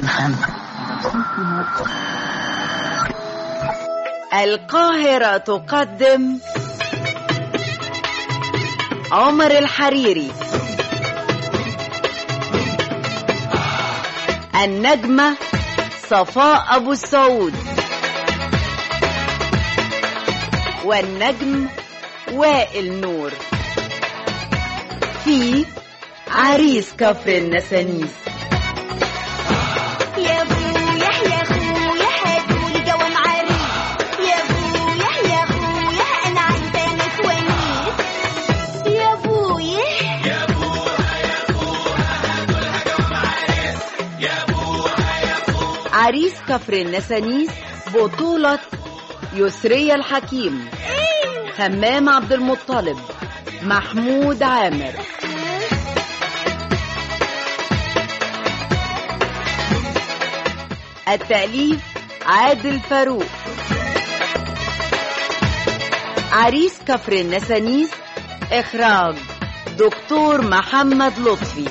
محمد القاهرة تقدم عمر الحريري النجمة صفاء أبو السعود والنجم وائل نور في عريس كفر النسانيس يا ابويا يا اخويا هاتولي جوام عريس يا ابويا يا اخويا انا عايزه نسوانيس يا ابويا عريس كفر النسانيس بطولة يسرية الحكيم همام عبد المطلب محمود عامر التأليف عادل فاروق عريس كفر النسانيس إخراج دكتور محمد لطفي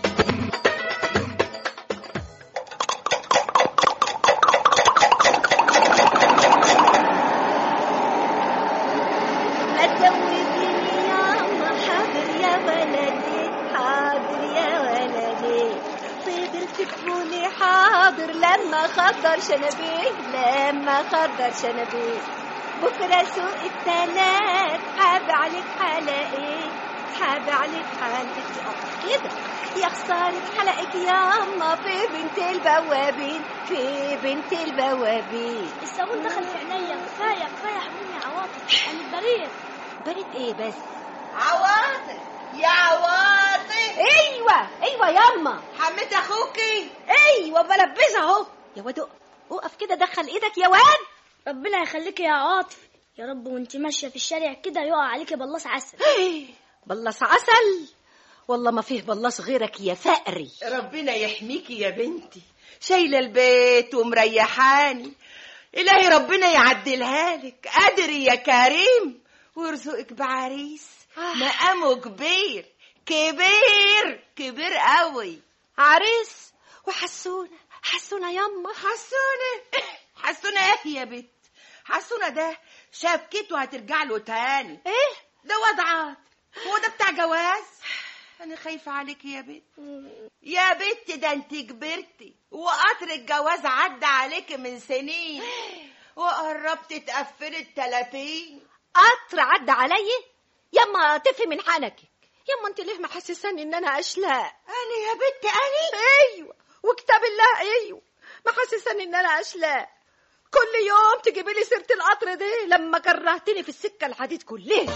ما تزوجني يا الله حاضر يا ولدي حاضر يا ولدي صدر تكفوني حاضر لما خضر شنبي لما خضر شنبي بكرة سوق التلات حاب عليك حلقي حاب عليك حلقي كده يا خسارة حلقك ياما في بنت البوابين في بنت البوابين الصابون دخل في عينيا كفايه كفايه حموني عواطف انا بريء بريت ايه بس عواطف يا عواطف ايوه ايوه ياما حميت اخوكي ايوه بلبسها اهو يا واد اقف كده دخل ايدك يا واد ربنا يخليك يا عواطف يا رب وانت ماشيه في الشارع كده يقع عليكي بلاص عسل بلص عسل والله ما فيه بلص غيرك يا فقري ربنا يحميكي يا بنتي شايله البيت ومريحاني الهي ربنا يعدلها لك قادر يا كريم ويرزقك بعريس مقامه كبير كبير كبير قوي عريس وحسونه حسونه ياما حسونة حسونة ايه يا بت حسونة ده شبكته هترجع له تاني ايه ده وضعات هو ده بتاع جواز انا خايفة عليك يا بت يا بت ده انت كبرتي وقطر الجواز عدى عليك من سنين وقربت تقفلي التلاتين قطر عدى عليا ياما تفي من حنكك ياما انت ليه محسساني ان انا اشلاء انا يا بت انا ايوه وكتاب الله ايوه محسساني ان انا اشلاء كل يوم تجيبي لي سيره القطر دي لما كرهتني في السكه الحديد كلها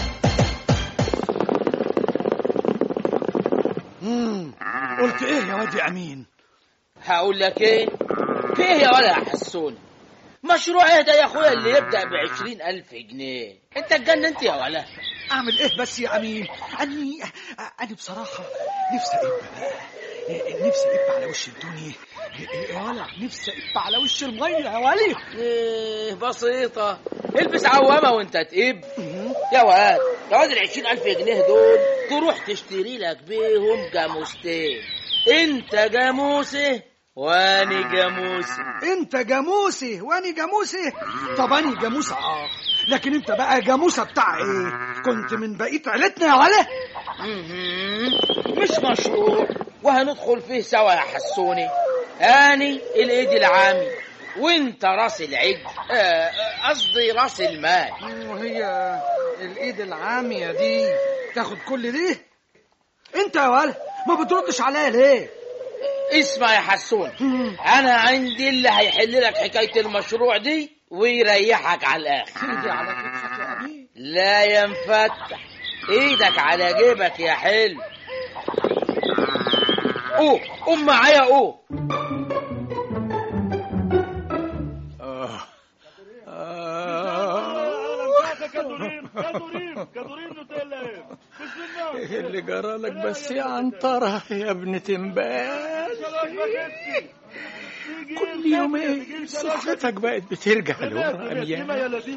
قلت ايه يا واد يا امين هقول لك ايه في ايه يا ولا حسوني مشروع ايه ده يا اخويا اللي يبدأ بعشرين ألف جنيه انت اتجننت يا ولا اعمل ايه بس يا امين اني انا بصراحه نفسي اب بقى نفسي اب على وش الدنيا يا ولا نفسي اب على وش الميه يا ولي ايه بسيطة البس عوامة وانت تقب يا واد يا واد العشرين ألف جنيه دول تروح تشتري لك بيهم جاموستين انت جاموسه واني جاموسه انت جاموسي واني جاموسي طب اني جاموسه اه لكن انت بقى جاموسه بتاع ايه كنت من بقيه عيلتنا يا ولا مهم. مش مشروع وهندخل فيه سوا يا حسوني اني الايد العامي وانت راس العج آه، آه، قصدي راس المال وهي الايد العاميه دي تاخد كل دي انت يا ولا ما بتردش عليا ليه اسمع يا حسون انا عندي اللي هيحل لك حكايه المشروع دي ويريحك على الاخر ايدي على كتفك يا امين لا ينفتح ايدك على جيبك يا حلو اوه قوم معايا اوه ايه اللي جرالك بس يا عنترة يا ابنة امبارح كل يومين صحتك بقت بترجع لورا أميان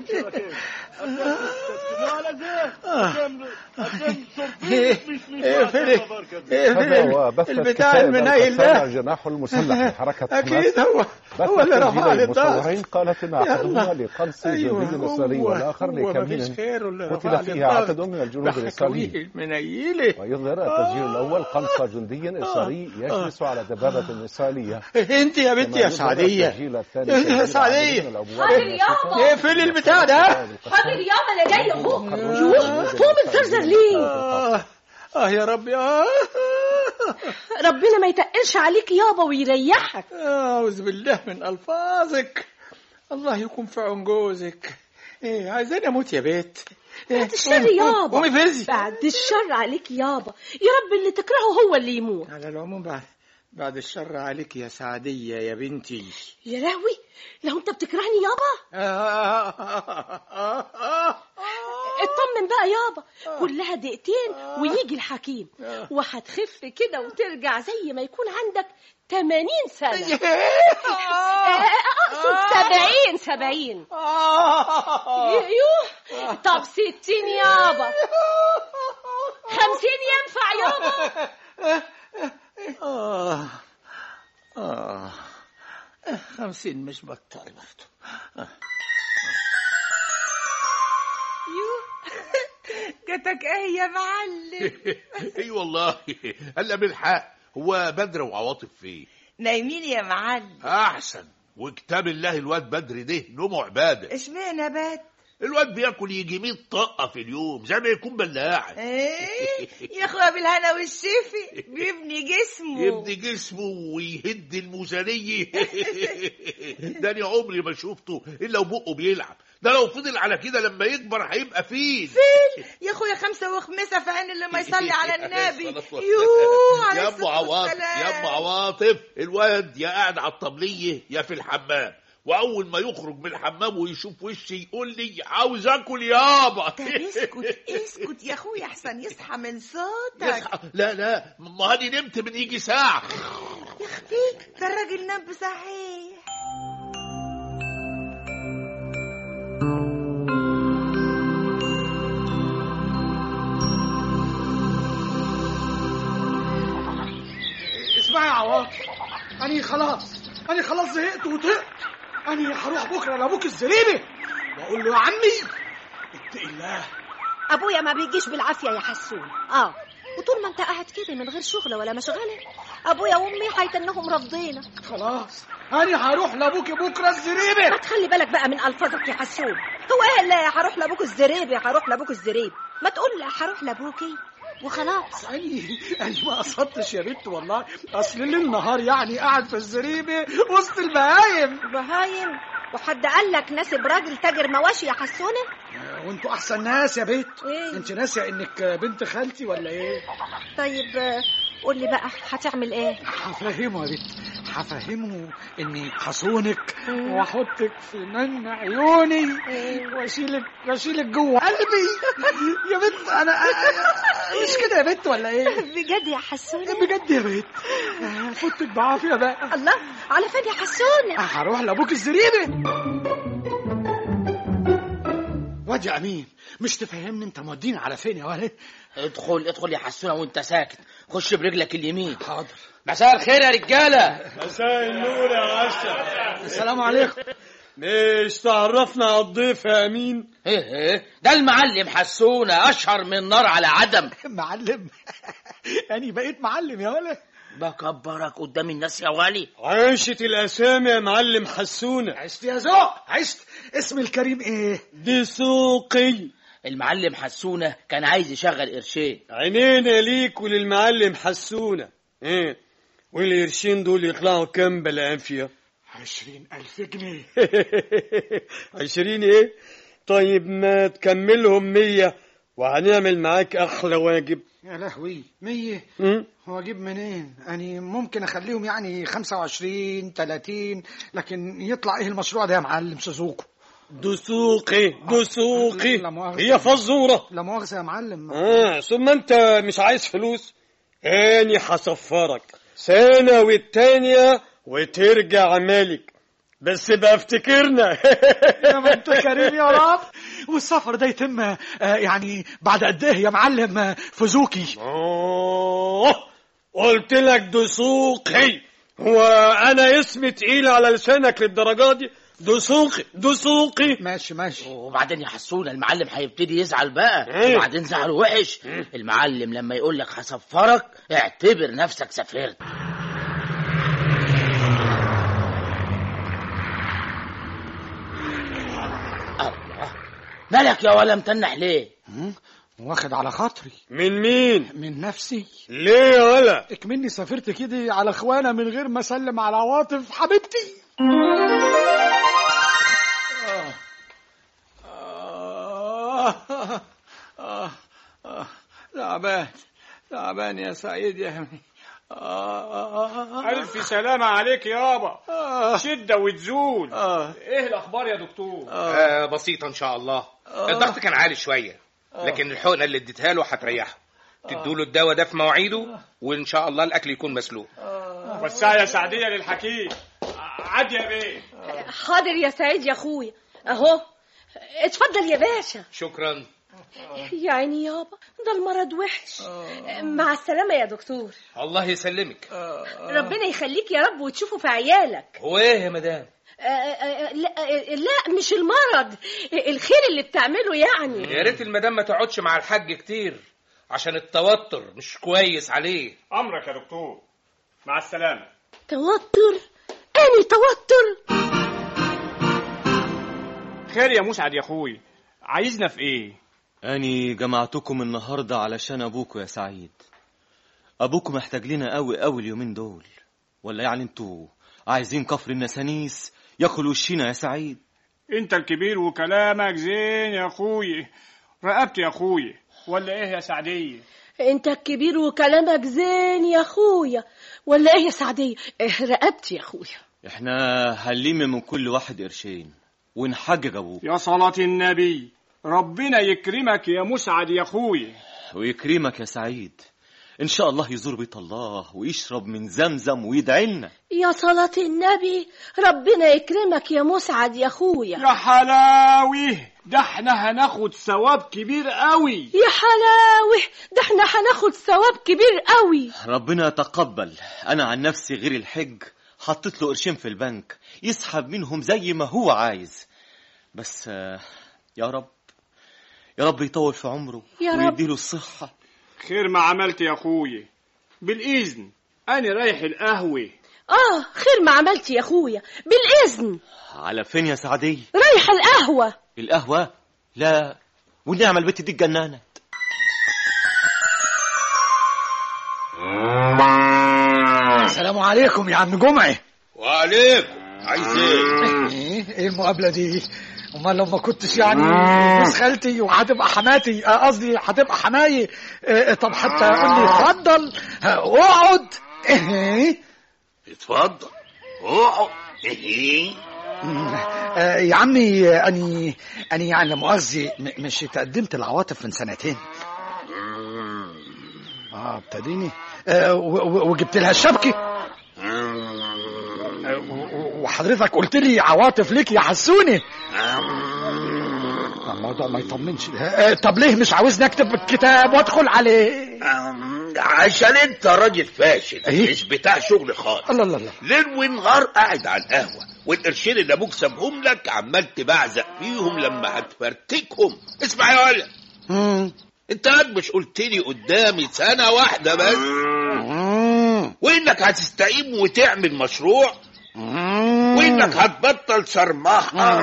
ايه ايه فين ايه هذا فين وبث البتاع كتائب المنيل القسامة ده الجناح المسلح لحركة حماس اكيد هو بث هو اللي رفع تسجيل لي الضغط المصورين قالت ان احدهما يلا. لقنص ايوه جندي اسرائيلي هو والاخر هو مفيش لكمين غيره اللي قتل رفع لي فيه الضغط عدد من الجنود الاسرائيليين بحكاويه المنيله ويظهر التسجيل الاول قنص جندي اسرائيلي يجلس على دبابه اسرائيليه انت يا بنتي يا كما يظهر سعديه التسجيل الثاني يا تسجيل عدد سعدية. من الأبواب حاضر الناسفة يابا. اقفلي البتاع ده حاضر يابا انا جاي اهو يوه قوم الزرزر ليه اه اه يا ربي اه ربنا ما يتقلش عليك يابا ويريحك أعوذ بالله من ألفاظك الله يكون في عون جوزك إيه عايزاني أموت يا بيت إيه بعد الشر يابا قومي فزي بعد الشر عليك يابا يا رب اللي تكرهه هو اللي يموت على العموم بعد بعد الشر عليك يا سعدية يا بنتي يا لهوي لو انت بتكرهني يابا اطمن بقى يابا كلها دقيقتين ويجي الحكيم وهتخف كده وترجع زي ما يكون عندك 80 سنة آه، اقصد 70 70 يوه طب 60 يابا 50 ينفع يابا آه آه خمسين مش بطال برضه جاتك ايه يا معلم اي والله هلا بالحق هو بدر وعواطف فين نايمين يا معلم احسن وكتاب الله الواد بدر ده نومه عباده اشمعنى بات الواد بياكل يجي 100 طقه في اليوم زي ما يكون بلاعه ايه يا اخويا بالهنا والشفي بيبني جسمه يبني جسمه ويهد الميزانيه ده انا عمري ما شفته الا وبقه بيلعب ده لو فضل على كده لما يكبر هيبقى فين يا اخويا خمسة وخمسة في عين اللي ما يصلي على النبي صلاة الله. يوه عليه يا ام الصلاة عواطف والسلام. يا ام عواطف الواد يا قاعد على الطبليه يا في الحمام واول ما يخرج من الحمام ويشوف وشي يقول لي عاوز اكل يابا طب اسكت اسكت يا اخويا احسن يصحى من صوتك يصحى لا لا ما هاني نمت من يجي ساعه يا اختي ده الراجل نام بصحيح اسمعي يا عواطف أنا خلاص أنا خلاص زهقت وطقت أنا هروح بكرة لأبوك الزريبي وأقول له يا عمي اتق الله ابويا ما بيجيش بالعافيه يا حسون اه وطول ما انت قاعد كده من غير شغله ولا مشغله ابويا وامي هيتنهم رافضينك خلاص أنا هروح لأبوك بكرة الزريبي ما تخلي بالك بقى من الفاظك يا حسون هو ايه اللي هروح لابوك الزريبي هروح لابوك الزريبي ما تقول لا هروح لابوكي وخلاص أنا أنا ما قصدتش يا بنت والله أصل ليل نهار يعني قاعد في الزريبي وسط البهايم بهايم وحد قال لك ناسب راجل تاجر مواشي يا حسونه وانتوا أحسن ناس يا بنت إيه؟ أنت ناسية إنك بنت خالتي ولا إيه؟ طيب آه، قول لي بقى هتعمل ايه هفهمه يا بنت هفهمه اني هصونك واحطك في من عيوني واشيلك واشيلك جوه قلبي يا بنت انا أنا- مش كده يا بنت ولا ايه بجد يا حسونه بجد يا بنت فوتك بعافيه بقى الله على فين يا حسونه هروح لابوك الزريبي واد يا امين مش تفهمني انت موديني على فين يا ولد ادخل ادخل يا حسونه وانت ساكت خش برجلك اليمين حاضر مساء الخير يا رجاله مساء النور يا عشا السلام عليكم مش تعرفنا على الضيف يا امين ايه ايه ده المعلم حسونه اشهر من نار على عدم معلم أنا بقيت معلم يا ولد بكبرك قدام الناس يا ولي عاشت الاسامي يا معلم حسونه عشت يا ذوق عشت اسم الكريم ايه دسوقي المعلم حسونه كان عايز يشغل قرشين عينينا ليك وللمعلم حسونه ايه والقرشين دول يطلعوا كام بالعافيه عشرين ألف جنيه عشرين ايه طيب ما تكملهم مية وهنعمل معاك احلى واجب يا لهوي مية م? هو أجيب منين أنا ممكن أخليهم يعني خمسة وعشرين تلاتين لكن يطلع إيه المشروع ده يا معلم سوزوكو دسوقي دسوقي لا مؤاخذة. هي فزورة لا مؤاخذة يا معلم آه ثم انت مش عايز فلوس اني هصفرك سنة والتانية وترجع مالك بس بقى افتكرنا يا ما انت كريم يا رب والسفر ده يتم آه، يعني بعد قد ايه يا معلم آه، فوزوكي أوه، قلت لك دسوقي هو انا اسمي تقيل على لسانك للدرجه دي دسوقي دسوقي ماشي ماشي وبعدين يا حسونة المعلم هيبتدي يزعل بقى إيه؟ وبعدين زعله وحش المعلم لما يقول لك هسفرك اعتبر نفسك سافرت الله مالك يا ولا متنح ليه واخد على خاطري من مين من نفسي ليه يا ولا اكمني سافرت كده على اخوانا من غير ما اسلم على عواطف حبيبتي آه، آه، آه، آه، تعبان تعبان يا سعيد يا ابني آه، آه، آه، ألف سلامة عليك يابا آه، شدة وتزول آه، إيه الأخبار يا دكتور؟ آه بسيطة إن شاء الله الضغط كان عالي شوية لكن الحقنة اللي اديتها له هتريحه تدوله الدواء ده في مواعيده وإن شاء الله الأكل يكون مسلوق وسعية سعدية للحكيم عادي يا بيه حاضر يا سعيد يا اخويا اهو اتفضل يا باشا شكرا يا عيني يابا ده المرض وحش مع السلامة يا دكتور الله يسلمك ربنا يخليك يا رب وتشوفه في عيالك هو إيه يا مدام آه، آه، لا آه، لا مش المرض الخير اللي بتعمله يعني يا ريت المدام ما تقعدش مع الحاج كتير عشان التوتر مش كويس عليه أمرك يا دكتور مع السلامة توتر اني توتر خير يا مسعد يا أخوي عايزنا في إيه؟ أني جمعتكم النهاردة علشان أبوكوا يا سعيد أبوكوا محتاج لنا أوي أوي اليومين دول ولا يعني انتوا عايزين كفر النسانيس ياكل وشينا يا سعيد أنت الكبير وكلامك زين يا أخوي رقبت يا أخوي ولا إيه يا سعدية؟ انت الكبير وكلامك زين يا اخويا ولا ايه يا سعدية إيه رقبتي يا اخويا احنا هنلم من كل واحد قرشين ونحجج أبوك يا صلاة النبي ربنا يكرمك يا مسعد يا أخوي ويكرمك يا سعيد إن شاء الله يزور بيت الله ويشرب من زمزم ويدعي لنا يا صلاة النبي ربنا يكرمك يا مسعد يا اخويا يا حلاوي ده احنا هناخد ثواب كبير قوي يا حلاوة ده احنا هناخد ثواب كبير قوي ربنا يتقبل أنا عن نفسي غير الحج حطيت له قرشين في البنك يسحب منهم زي ما هو عايز بس آه، يا رب يا رب يطول في عمره يا رب. ويديله الصحة خير ما عملت يا أخوي بالإذن أنا رايح القهوة اه خير ما عملت يا اخويا بالاذن على فين يا سعدية رايح القهوة القهوة لا والنعمة البت دي اتجننت السلام عليكم يا عم جمعه وعليكم عايز ايه ايه ايه المقابله دي امال لو ما كنتش يعني جوز خالتي وهتبقى حماتي آه، قصدي هتبقى حماية آه، طب حتى قول لي اتفضل آه، اقعد ايه اتفضل اقعد ايه آه، يا عمي آه، اني اني يعني لا مؤاخذة م- مش تقدمت العواطف من سنتين اه ابتديني آه، و- و- وجبت لها الشبكه آه، و- و- وحضرتك قلت لي عواطف ليك يا حسوني الموضوع ما يطمنش آه، طب ليه مش عاوزني اكتب الكتاب وادخل عليه عشان انت راجل فاشل ايه؟ مش بتاع شغل خالص الله الله الله ليل ونهار قاعد على القهوة والقرشين اللي ابوك سابهم لك عمال تبعزق فيهم لما هتفرتكهم اسمع يا ولد مم. انت قد مش قلت لي قدامي سنة واحدة بس مم. وانك هتستقيم وتعمل مشروع وانك هتبطل شرمحة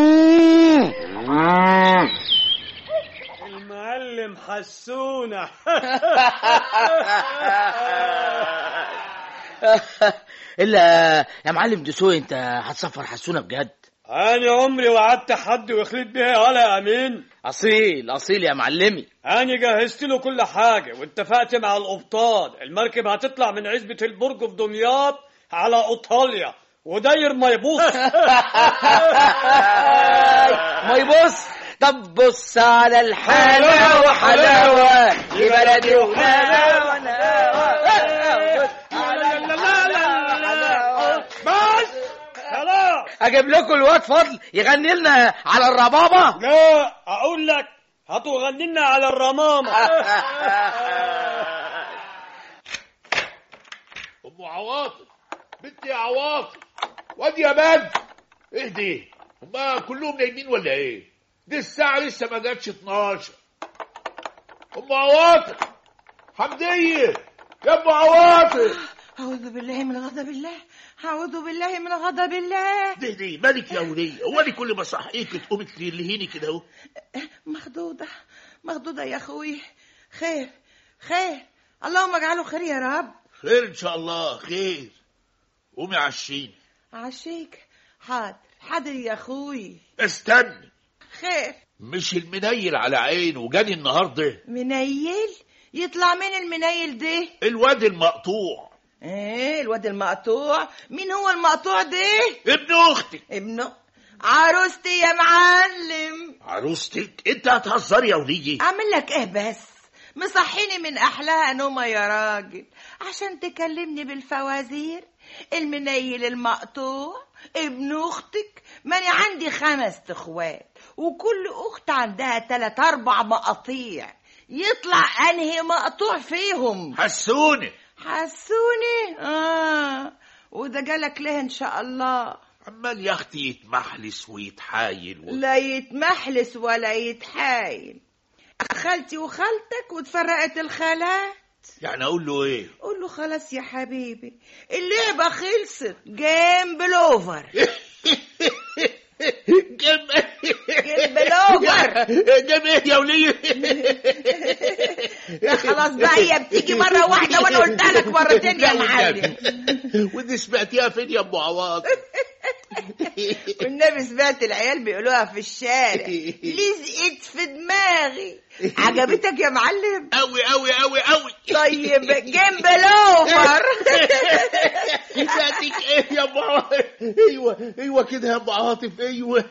المعلم حسونة الا يا معلم دسوقي انت هتسفر حسونه بجد أنا عمري وعدت حد وخليت بيها ولا أمين اصيل اصيل يا معلمي أنا جهزت له كل حاجة واتفقت مع القبطان المركب هتطلع من عزبة البرج في دمياط على إيطاليا وداير ما يبوظ ما يبص طب بص على الحلاوة حلاوة يا بلدي وحلاوة اجيب لكم الواد فضل يغني لنا على الربابه لا اقول لك هاتوا غني لنا على الرمامه ام عواطف بنتي يا عواطف واد يا بنت اهدي هما كلهم نايمين ولا ايه دي الساعة لسه ما جاتش 12 ام عواطف حمدية يا ام عواطف أعوذ بالله من غضب الله أعوذ بالله من غضب الله دي دي مالك يا ولية هو انا كل ما صحيك تقومي تلهيني كده اهو مخضوضة مخضوضة يا أخوي خير خير اللهم اجعله خير يا رب خير ان شاء الله خير قومي عشيني عشيك حاضر حاضر يا أخوي استني خير مش المنيل على عينه جاني النهارده منيل يطلع مين المنيل ده الواد المقطوع ايه الواد المقطوع مين هو المقطوع ده ابن اختي ابنه عروستي يا معلم عروستك انت هتهزري يا ولية اعمل لك ايه بس مصحيني من احلاها نومه يا راجل عشان تكلمني بالفوازير المنيل المقطوع ابن اختك ماني عندي خمس اخوات وكل اخت عندها تلات اربع مقاطيع يطلع انهي مقطوع فيهم حسوني حسوني اه وده جالك ليه ان شاء الله عمال يا اختي يتمحلس ويتحايل و... لا يتمحلس ولا يتحايل خالتي وخالتك وتفرقت الخالات يعني اقول له ايه قول له خلاص يا حبيبي اللعبة خلصت جيم بلوفر جيم جيم بلوفر جيم ايه يا ولية لا خلاص بقى هي بتيجي مرة واحدة وانا قلتها لك مرتين يا معلم ودي سمعتيها فين يا ام عواطف والنبي سمعت العيال بيقولوها في الشارع لزقت في دماغي عجبتك يا معلم قوي قوي قوي قوي طيب جيم بلوفر ذاتك ايه يا ام عواطف ايوه ايوه كده يا ام عواطف ايوه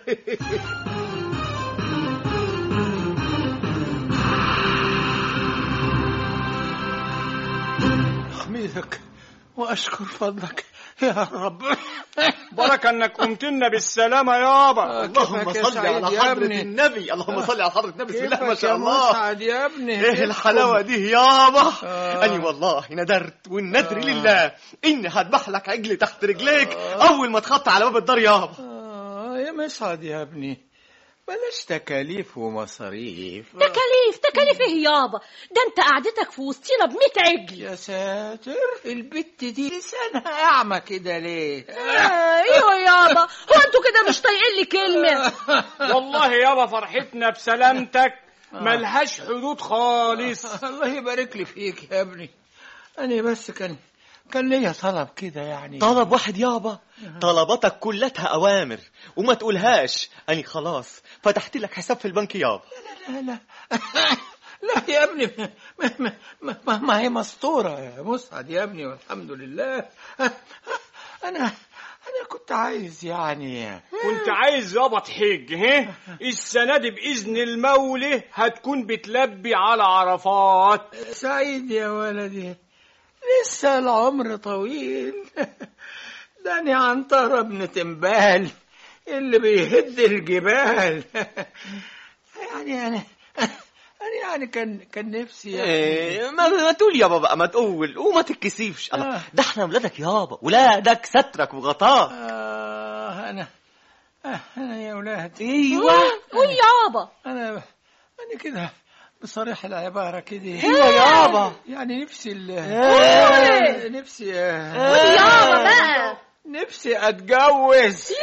احمدك واشكر فضلك يا رب بركة انك قمت لنا بالسلامة يابا اللهم كيفك يا صل سعيد على يا حضرة ابني؟ النبي اللهم صل على حضرة النبي بسم الله ما كيفك شاء يا الله مسعد يا ابني ايه الحلاوة دي يابا آه. اني والله ندرت والندر لله اني هذبح لك عجل تحت رجليك اول ما تخطى على باب الدار يابا آه يا مسعد يا ابني بلاش تكاليف ومصاريف تكاليف تكاليف ايه يابا ده انت قعدتك في وسطينا بميت عجل يا ساتر البت دي لسانها اعمى كده ليه آه، ايوه يابا هو انتوا كده مش طايقين لي كلمه والله يابا فرحتنا بسلامتك ملهاش حدود خالص الله يبارك لي فيك يا ابني انا بس كان كان ليا طلب كده يعني طلب واحد يابا طلباتك كلها اوامر وما تقولهاش اني خلاص فتحت لك حساب في البنك يابا لا لا لا يا ابني ما, ما, ما, ما, ما هي مستورة يا مسعد يا ابني والحمد لله أنا أنا كنت عايز يعني كنت عايز يابا تحج ها السنة دي بإذن المولى هتكون بتلبي على عرفات سعيد يا ولدي لسه العمر طويل ده أنا عنترة ابن تنبال اللي بيهد الجبال يعني أنا أنا يعني كان كان نفسي يعني إيه ما, ما تقول يابا بقى ما تقول وما تتكسفش الله ده احنا ولادك يابا ولادك سترك وغطاك آه أنا آه أنا يا ولاد ايوه قول يابا أنا أنا كده بصريح العبارة كده ايوه يابا يعني نفسي ال قول. نفسي قول يابا بقى نفسي اتجوز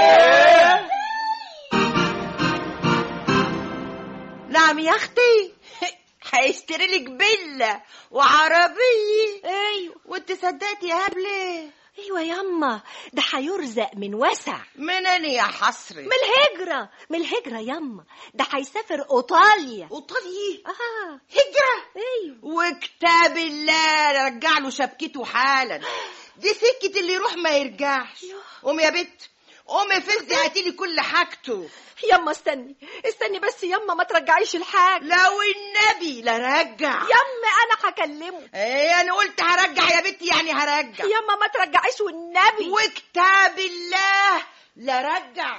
نعم يا اختي هيشتري لك فيلا وعربية ايوه وانت صدقتي يا هبلة ايوه ياما ده هيرزق من وسع منين يا حصري من الهجرة من الهجرة ياما ده هيسافر ايطاليا وطلي اه هجرة ايوه وكتاب الله رجع له شبكته حالا دي سكة اللي يروح ما يرجعش قومي يا بت قومي فزي هاتي لي كل حاجته ياما استني استني بس ياما ما ترجعيش الحاجة لو النبي لا رجع ياما انا هكلمه ايه انا قلت هرجع يا بنتي يعني هرجع ياما ما ترجعيش والنبي وكتاب الله لا رجع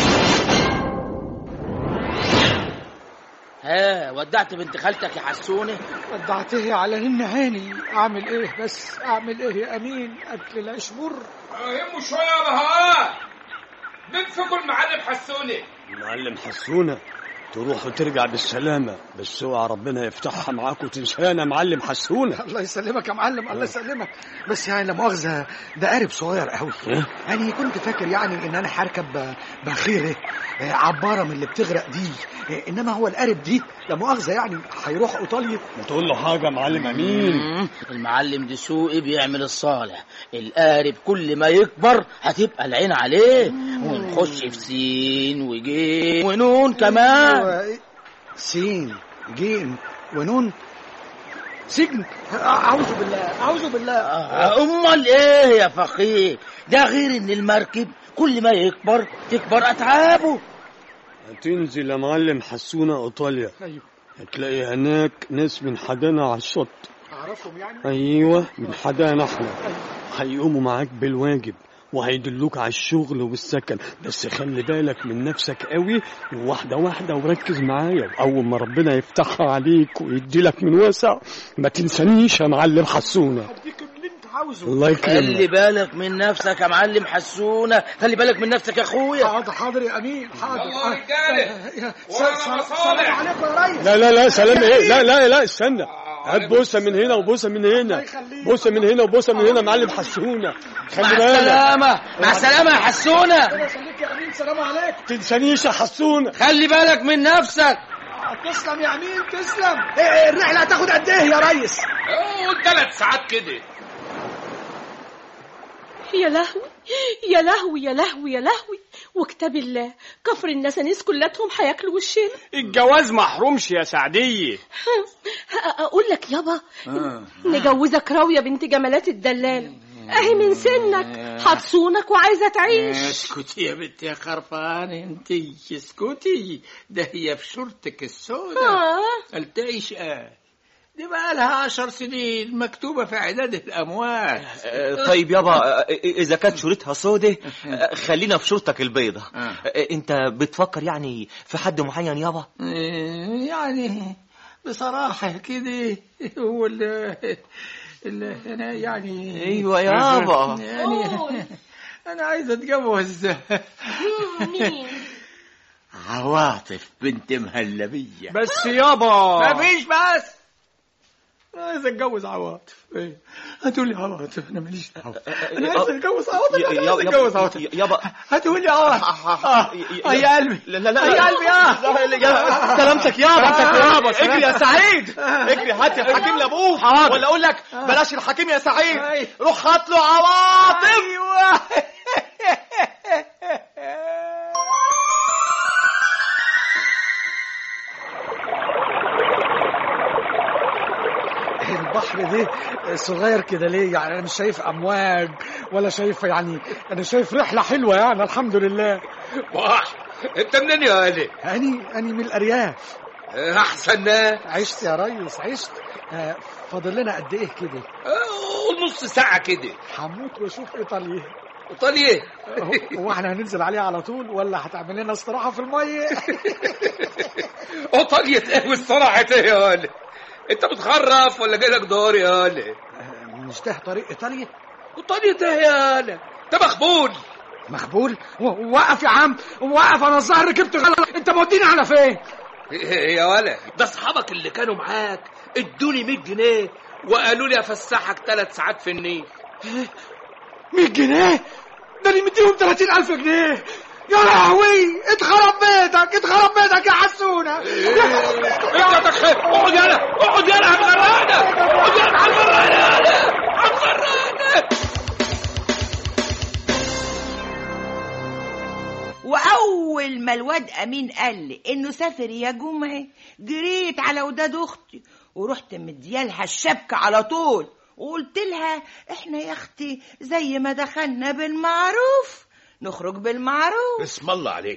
ها ودعت بنت خالتك يا حسونه ودعتها على هن هاني اعمل ايه بس اعمل ايه يا امين اكل العيش مر هموا شويه يا بهاء مين فيكم المعلم حسوني معلم حسونة تروح وترجع بالسلامة بس اوعى ربنا يفتحها معاك وتنسانا معلم حسونة الله يسلمك يا معلم الله يسلمك بس يعني لا مؤاخذه ده قارب صغير قوي يعني كنت فاكر يعني ان انا هركب بخيره آه، عباره من اللي بتغرق دي آه، انما هو القارب دي لا مؤاخذه يعني هيروح ايطاليا ما تقول له حاجة يا معلم أمين مم. المعلم دسوقي بيعمل الصالح القارب كل ما يكبر هتبقى العين عليه ونخش في سين وجيم ونون كمان هو سين جيم ونون سجن اعوذ بالله اعوذ بالله آه، امال ايه يا فقيه ده غير ان المركب كل ما يكبر تكبر اتعابه هتنزل يا معلم حسونة إيطاليا ايوه هتلاقي هناك ناس من حدانا على الشط اعرفهم يعني أيوة من حدانا احنا هيقوموا معاك بالواجب وهيدلوك على الشغل والسكن بس خلي بالك من نفسك قوي وواحدة واحدة وركز معايا أول ما ربنا يفتحها عليك ويديلك من واسع ما تنسانيش يا معلم حسونة هديك اللي انت عاوزه الله خلي يكرمك بالك من نفسك يا معلم حسونه خلي بالك من نفسك يا اخويا حاضر حاضر يا امين حاضر يلا يا رجالة. آه، ورانا سلام مصالح. عليكم يا ريس لا لا لا سلام ايه لا لا لا استنى هات بوسه من هنا وبوسه من هنا بوسه من هنا وبوسه من هنا معلم حسونه مع خلي بالك السلامة مع السلامة يا حسونة ربنا يخليك يا امين سلام عليكم تنسانيش يا حسونه خلي بالك من نفسك تسلم يا امين تسلم إيه، إيه، الرحله هتاخد قد ايه يا ريس قول ثلاث ساعات كده يا لهوي يا لهوي يا لهوي يا لهوي وكتاب الله كفر النسانيس كلاتهم هياكلوا وشنا الجواز محرومش يا سعدية اقول لك يابا نجوزك راوية بنت جمالات الدلال اهي من سنك هتصونك وعايزه تعيش اسكتي يا بنت يا خرفان انت اسكتي ده هي في شورتك السوداء آه. التعيش اه دي بقى لها عشر سنين مكتوبة في عداد الأموات آه، طيب يابا آه، إذا كانت شورتها سودة آه، خلينا في شورتك البيضة آه. آه، أنت بتفكر يعني في حد معين يابا إيه، يعني بصراحة كده هو ال ال- أنا يعني أيوة يابا يعني أنا عايز أتجوز مين عواطف بنت مهلبية بس يابا ما فيش بس عايز اتجوز عواطف ايه هتقولي عواطف انا ماليش دعوه انا عايز اتجوز عواطف يا- انا يا- عايز اتجوز عواطف يابا هتقولي عواطف آه، آه، يا قلبي لا لا لا يا قلبي اه سلامتك يابا سلامتك يابا، اجري يا سعيد اجري هات الحكيم لابوه ولا اقول لك بلاش الحكيم يا سعيد روح هات له عواطف ايوه البحر ده صغير كده ليه يعني انا مش شايف امواج ولا شايف يعني انا شايف رحله حلوه يعني الحمد لله واح انت منين يا علي اني اني من الارياف احسن ناس عشت يا ريس عشت آه، فاضل لنا قد ايه كده آه، نص ساعة كده هموت واشوف ايطاليا ايطاليا هو- هو احنا هننزل عليها على طول ولا هتعمل لنا استراحه في الميه ايطاليا ايه والصراحة ايه يا علي انت بتخرف ولا جايلك دور يا علي مش ده طريق ايطاليا ايطاليا ايه يا علي انت مخبول مخبول و- وقف يا عم وقف انا الظاهر ركبت غلط انت موديني على فين إيه يا ولا ده اصحابك اللي كانوا معاك ادوني 100 جنيه وقالوا لي افسحك ثلاث ساعات في النيل 100 جنيه ده انا مديهم 30000 جنيه يا لهوي اتخرب بيتك اتخرب بيتك يا حسونه انت تخ اقعد يلا اقعد يلا على الغرانه اقعد يلا على الغرانه يلا على الغرانه واول ما الواد امين قال لي انه سافر يا جمعه جريت على وداد اختي ورحت مديالها الشبكه على طول وقلت لها احنا يا اختي زي ما دخلنا بالمعروف نخرج بالمعروف اسم الله عليك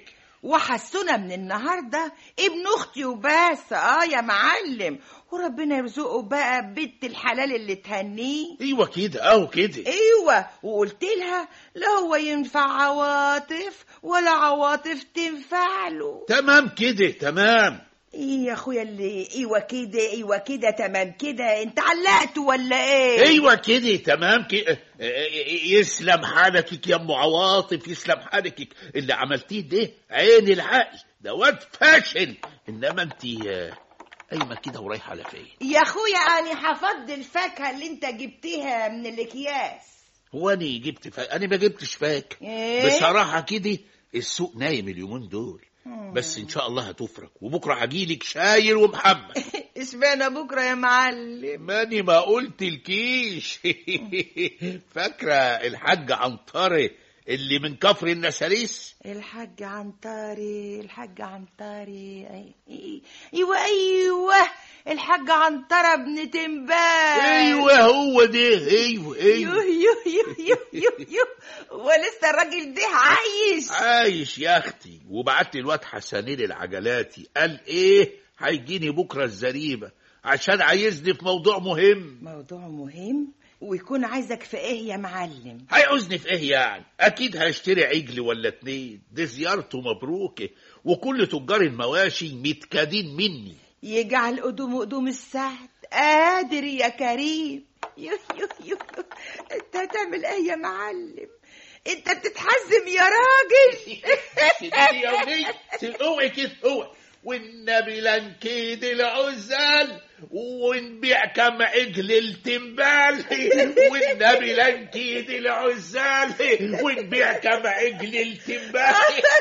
وحسونا من النهارده ابن اختي وبس اه يا معلم وربنا يرزقه بقى بنت الحلال اللي تهنيه ايوه كده اهو كده ايوه وقلت لها لا هو ينفع عواطف ولا عواطف تنفع له تمام كده تمام ايه يا اخويا اللي ايوه كده ايوه كده تمام كده انت علقت ولا ايه ايوه كده تمام كده يسلم حالك يا ام عواطف يسلم حالك اللي عملتيه ده عين العقل ده واد فاشل انما انت قايمه كده ورايحه على فين يا اخويا انا هفضي الفاكهه اللي انت جبتها من الاكياس هو انا جبت فاك انا ما جبتش فاك إيه؟ بصراحه كده السوق نايم اليومين دول بس ان شاء الله هتفرج وبكره هجيلك شاير ومحمد اشمعنى بكره يا معلم ماني ما قلت الكيش فاكره الحاج عنتري اللي من كفر النساليس الحاج عنتري الحاج عنتري أي- أي- ايوه ايوه الحاج عنترة ابن تنبال ايوه هو ده ايوه يو ايوه يو يو يو يو يو ولسه الراجل ده عايش عايش يا اختي وبعت لي الواد حسنين العجلاتي قال ايه هيجيني بكره الزريبه عشان عايزني في موضوع مهم موضوع مهم ويكون عايزك في ايه يا معلم هيعوزني في ايه يعني اكيد هشتري عجل ولا اتنين دي زيارته مبروكه وكل تجار المواشي متكادين مني يجعل قدوم قدوم السعد قادر يا كريم يو يو يو يو. انت هتعمل ايه يا معلم انت بتتحزم يا راجل سيدي يا ولي سيدي اوعي كده اوعي والنبي لنكيد العزال ونبيع كم عجل التنبال والنبي لنكيد العزال ونبيع كم عجل التنبال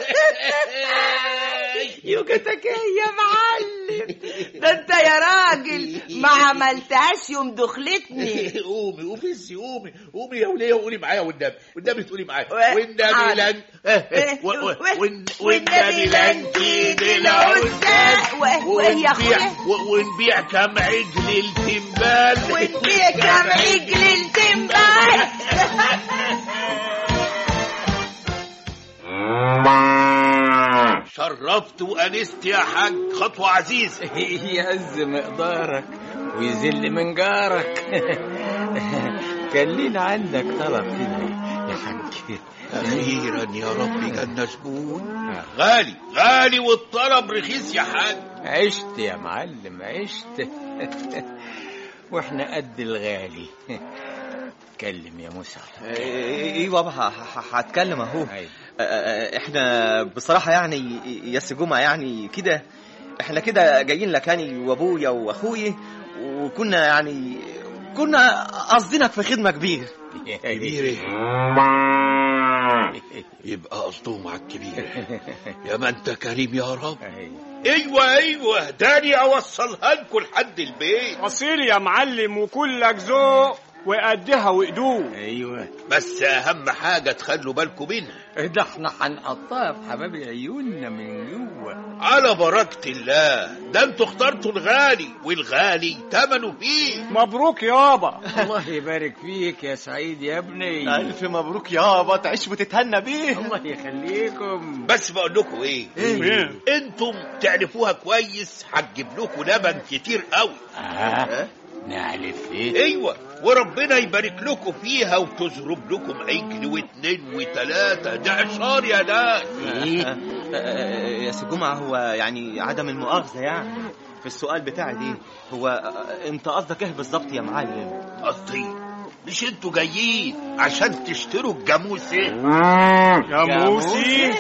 يوجتك ايه يا معلم ده انت يا راجل ما عملتهاش يوم دخلتني قومي قومي بس قومي قومي يا وليه وقولي معايا والنبي والنبي تقولي معايا و- والنبي حاضر. لن و- و- وال- والنبي والنبي لنكيد العزال و- وإيه يا ونبيع أخويا؟ و- ونبيع كم عجل التنبال ونبيع كم عجل التنبال شرفت وانست يا حاج خطوه عزيزه يعز مقدارك ويذل من جارك كان لينا عندك طلب كده يا حاج اخيرا يا رب جالنا زبون غالي غالي والطلب رخيص يا حاج عشت يا معلم عشت واحنا قد الغالي اتكلم يا مسعد ايوه بابا ه- ه- هتكلم اهو آه، آه، احنا بصراحه يعني يا سي جمعه يعني كده احنا كده جايين لك يعني وابويا واخويا وكنا يعني كنا قصدينك في خدمه كبيره كبيرة يبقى قصدهم على الكبيرة يا ما انت كريم يا رب ايوه ايوه تاني اوصلها لكم لحد البيت اصيل يا معلم وكلك ذوق وقدها وقدوه ايوه بس اهم حاجة تخلوا بالكم منها ده احنا هنقطعها في حباب عيوننا من جوه على بركة الله ده انتوا اخترتوا الغالي والغالي تمنه فيه مبروك يابا الله يبارك فيك يا سعيد يا ابني الف مبروك يابا تعيش وتتهنى بيه الله يخليكم بس بقول لكم ايه إيه؟ انتم تعرفوها كويس هتجيب لكم لبن كتير قوي آه. نعرف ايه ايوه وربنا يبارك لكم فيها وتزرب لكم عجل واتنين وتلاتة ده عشار يا ناس آه، آه، يا سي جمعه هو يعني عدم المؤاخذه يعني في السؤال بتاعي دي هو آه، انت قصدك ايه بالظبط يا معلم قصدي مش انتوا جايين عشان تشتروا الجاموس ايه جاموسي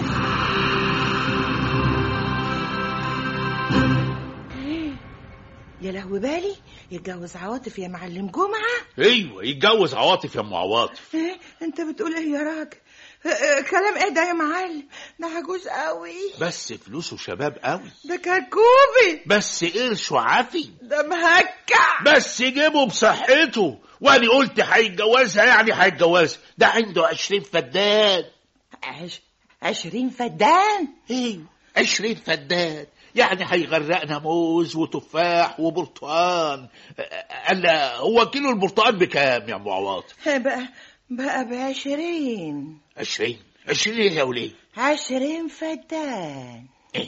يا لهوي بالي يتجوز عواطف يا معلم جمعة ايوه يتجوز عواطف يا ام عواطف إيه؟ انت بتقول ايه يا راجل إيه، إيه، كلام ايه ده يا معلم ده عجوز قوي بس فلوسه شباب قوي ده كركوبي بس قرشه عافي ده مهكع بس جيبه بصحته وانا قلت هيتجوزها يعني هيتجوزها ده عنده عشرين فدان عش... عشرين فدان ايوه عشرين فدان يعني هيغرقنا موز وتفاح وبرتقال قال هو كيلو البرتقال بكام يا ام عواطف بقى بقى بعشرين عشرين عشرين ايه يا وليه عشرين فدان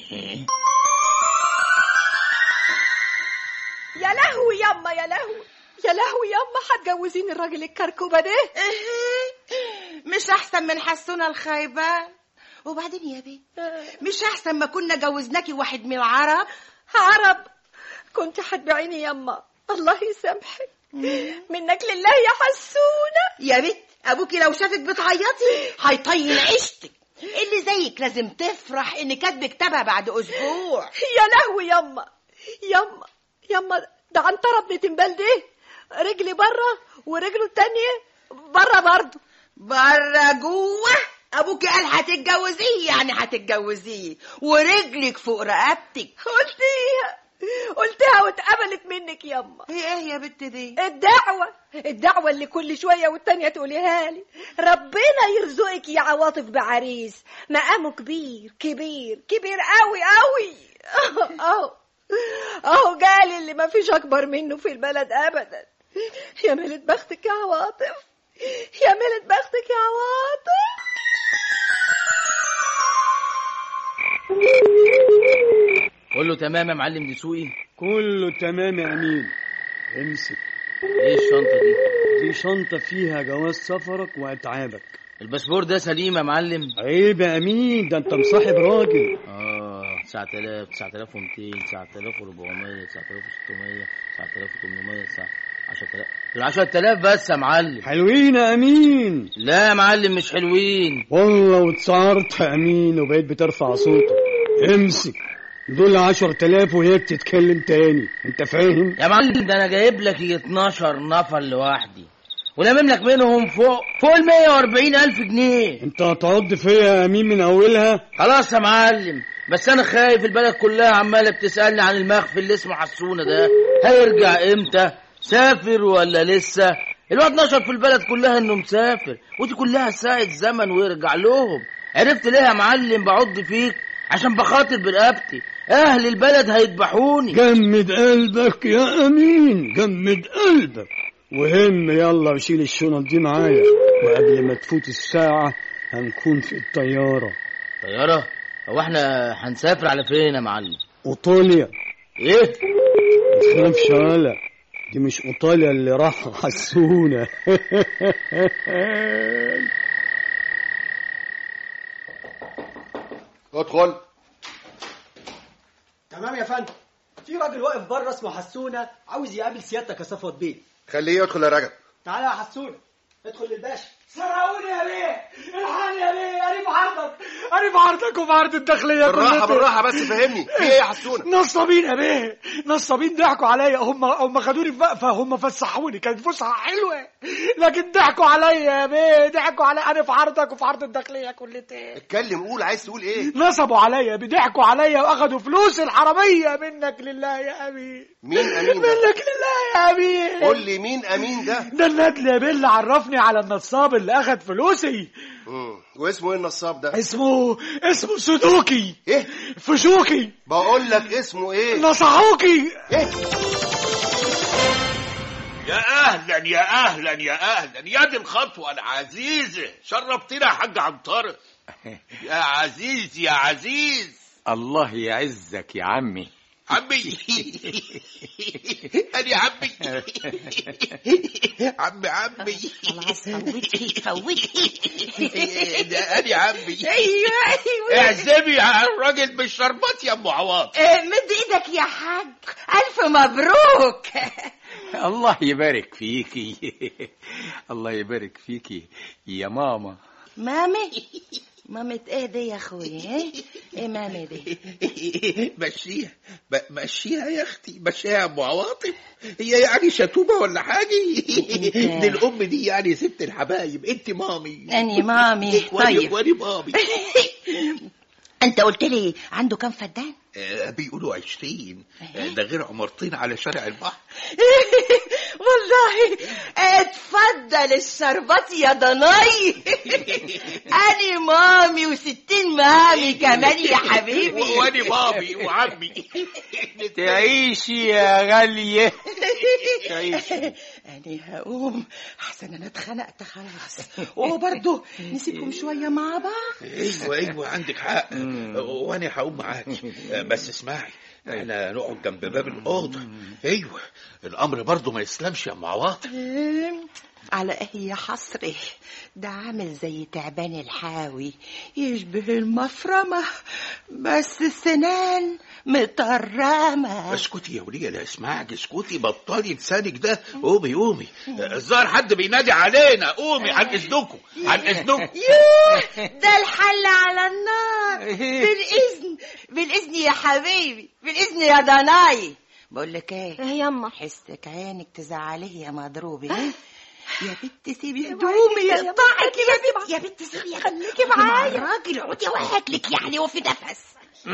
يا لهوي يما يا لهوي يا لهوي يما هتجوزيني الراجل الكركوبه ده مش احسن من حسونة الخيبان وبعدين يا بيه مش احسن ما كنا جوزناكي واحد من العرب عرب كنت هتبيعيني يما الله يسامحك منك لله يا حسونه يا بنت ابوكي لو شافك بتعيطي هيطين عيشتك اللي زيك لازم تفرح ان كاتب كتابها بعد اسبوع يا لهوي يما يما يما ده عنترة ابن تنبال ده رجلي بره ورجله التانية بره برضه بره جوه ابوكي قال هتتجوزيه يعني هتتجوزيه ورجلك فوق رقبتك قلتيها قلتها واتقبلت منك يما هي ايه يا بنت دي الدعوة الدعوة اللي كل شوية والتانية تقوليها لي ربنا يرزقك يا عواطف بعريس مقامه كبير كبير كبير قوي قوي اهو اهو جالي اللي ما فيش اكبر منه في البلد ابدا يا ملت بختك يا عواطف يا ملت بختك يا عواطف كله تمام يا معلم دسوقي كله تمام يا امين امسك ايه الشنطه دي دي شنطة فيها جواز سفرك واتعابك الباسبور ده سليم يا معلم عيب يا امين ده انت مصاحب راجل اه 9000 9200 9400 9600 9800 10000 ال 10000 بس يا معلم حلوين يا امين لا يا معلم مش حلوين والله واتسعرت يا امين وبقيت بترفع صوتك امسك دول عشر تلاف وهي بتتكلم تاني انت فاهم يا معلم ده انا جايب لك يجي 12 نفر لوحدي ولامم لك منهم فوق فوق ال 140 الف جنيه انت هتعض فيا يا امين من اولها خلاص يا معلم بس انا خايف البلد كلها عماله بتسالني عن المخفي اللي اسمه حسونه ده هيرجع امتى سافر ولا لسه الواد نشر في البلد كلها انه مسافر ودي كلها ساعة زمن ويرجع لهم عرفت ليه يا معلم بعض فيك عشان بخاطر برقبتي اهل البلد هيذبحوني جمد قلبك يا امين جمد قلبك وهم يلا وشيل الشنط دي معايا وقبل ما تفوت الساعة هنكون في الطيارة طيارة هو احنا هنسافر على فين يا معلم ايطاليا ايه متخافش ولا دي مش ايطاليا اللي راح حسونا ادخل تمام يا فندم في راجل واقف بره اسمه حسونه عاوز يقابل سيادتك يا صفوت بيه خليه يدخل يا رجب تعالى يا حسونه ادخل للباشا سرقوني يا بيه الحقني يا بيه انا بعرضك انا بعرضك وبعرض الداخليه بالراحه كلها. بالراحه بس فهمني في ايه يا حسونه نصابين يا بيه نصابين ضحكوا عليا هم هم خدوني في وقفه هم فسحوني كانت فسحه حلوه لكن ضحكوا عليا يا بيه ضحكوا عليا انا في عرضك وفي عرض الداخليه كلتين اتكلم قول عايز تقول ايه نصبوا عليا بيضحكوا عليا واخدوا فلوس الحراميه منك لله يا امين مين امين ده منك لله يا امين قول لي مين امين ده ده الندل يا بيه اللي عرفني على النصاب اللي اخد فلوسي مم. واسمه ايه النصاب ده اسمه اسمه سودوكي ايه فشوكي بقول لك اسمه ايه نصحوكي ايه يا اهلا يا اهلا يا اهلا يا دي الخطوه العزيزه شرفتنا يا حاج عنتر يا عزيز يا عزيز الله يعزك يا عمي عمي انا عمي عمي عمي خلاص فوتي فوتي ده انا عمي ايوه ايوه اعزمي على الراجل بالشربات يا ام عواطف آه، مد ايدك يا حاج الف مبروك الله يبارك فيكي الله يبارك فيكي يا ماما مامي مامة ايه دي يا اخويا ايه ايه مامي دي مشيها ب- مشيها يا اختي مشيها يا ام عواطف هي يعني شتومه ولا حاجه دي الام دي يعني ست الحبايب انت مامي اني مامي وأنا- طيب وانا مامي انت قلت لي عنده كام فدان آه، بيقولوا عشرين آه، ده غير عمرتين على شارع البحر والله اتفضل الشربات يا ضناي انا مامي وستين مامي كمان يا حبيبي واني بابي وعمي تعيشي يا غالية تعيشي انا هقوم احسن انا اتخنقت خلاص وبرضه نسيبكم شويه مع بعض ايوه ايوه عندك حق وانا هقوم معاك بس اسمعي احنا نقعد جنب باب الاوضه ايوه الامر برضه ما يسلمش يا ام عواطف أم، على ايه يا حصري ده عامل زي تعبان الحاوي يشبه المفرمة بس السنان مطرمة اسكتي يا وليه لا اسمعك اسكتي بطلي لسانك ده قومي قومي الظاهر حد بينادي علينا قومي عن اذنكم عن اذنكم يوه ده الحل على النار بالاذن بالاذن يا حبيبي بالاذن يا ضناي بقول لك ايه ايه يما حسك عينك تزعليه يا مضروبه يا بنت سيبي هدومي يقطعك يا بنت يا بنت سيبي خليكي معايا راجل عودي وهاكلك يعني وفي نفس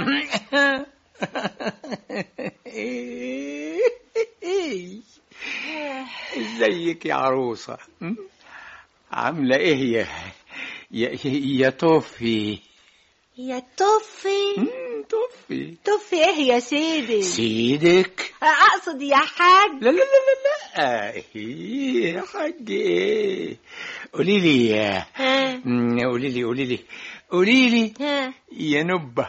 ازيك يا عروسة م? عاملة ايه يا يا, يا توفي يا توفي توفي توفي ايه يا سيدي سيدك اقصد يا حاج لا لا لا لا لا إيه يا حاج ايه قولي لي يا ها م، قولي لي قولي لي قولي لي ها يا نبة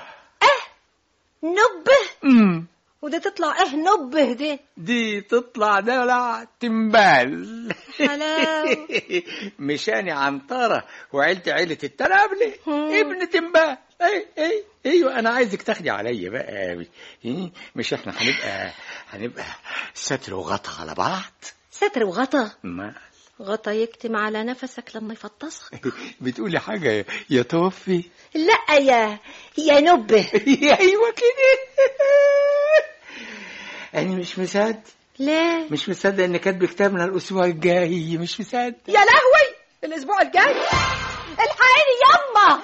نبه م، وده تطلع ايه نبه دي دي تطلع دلع تنبال حلاوة مشاني عنترة وعيلتي عيلة التلابلة ابن تنبال اي اي ايوه انا عايزك تاخدي عليا بقى قوي مش احنا هنبقى هنبقى ستر وغطا على بعض ستر وغطا ما غطا يكتم على نفسك لما يفطسك بتقولي حاجة يا توفي لا يا يا نبه ايوه كده انا مش مصدق ليه مش مصدق ان كاتب كتابنا الاسبوع الجاي مش مصدق يا لهوي الاسبوع الجاي الحقيني يما